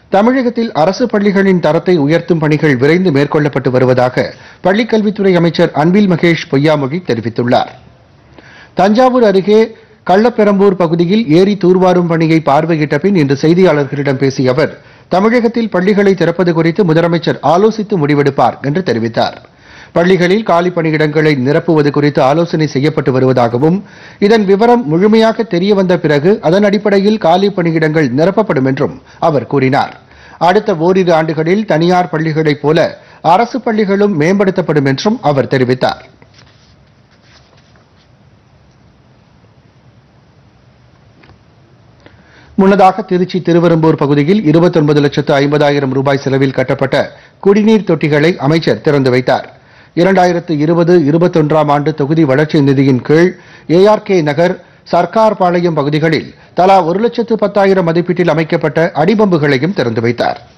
தமிழகத்தில் அரசு பள்ளிகளின் தரத்தை உயர்த்தும் பணிகள் விரைந்து மேற்கொள்ளப்பட்டு வருவதாக பள்ளிக்கல்வித்துறை அமைச்சர் அன்பில் மகேஷ் பொய்யாமொழி தெரிவித்துள்ளார் தஞ்சாவூர் அருகே கள்ளப்பெரம்பூர் பகுதியில் ஏரி தூர்வாரும் பணியை பார்வையிட்ட பின் இன்று செய்தியாளர்களிடம் பேசிய அவர் தமிழகத்தில் பள்ளிகளை திறப்பது குறித்து முதலமைச்சர் ஆலோசித்து முடிவெடுப்பார் என்று தெரிவித்தார் பள்ளிகளில் காலி பணியிடங்களை நிரப்புவது குறித்து ஆலோசனை செய்யப்பட்டு வருவதாகவும் இதன் விவரம் முழுமையாக தெரியவந்த பிறகு அதன் அடிப்படையில் காலி பணியிடங்கள் நிரப்பப்படும் என்றும் அவர் கூறினார் அடுத்த ஓரிரு ஆண்டுகளில் தனியார் பள்ளிகளைப் போல அரசு பள்ளிகளும் மேம்படுத்தப்படும் என்றும் அவர் தெரிவித்தார் முன்னதாக திருச்சி திருவெரும்பூர் பகுதியில் 29 லட்சத்து ஐம்பதாயிரம் ரூபாய் செலவில் கட்டப்பட்ட குடிநீர் தொட்டிகளை அமைச்சர் திறந்து வைத்தார் இரண்டாயிரத்து இருபது இருபத்தொன்றாம் ஆண்டு தொகுதி வளர்ச்சி நிதியின் கீழ் ஏஆர்கே நகர் சர்க்கார் பாளையம் பகுதிகளில் தலா ஒரு லட்சத்து பத்தாயிரம் மதிப்பீட்டில் அமைக்கப்பட்ட அடிபம்புகளையும் திறந்து வைத்தார்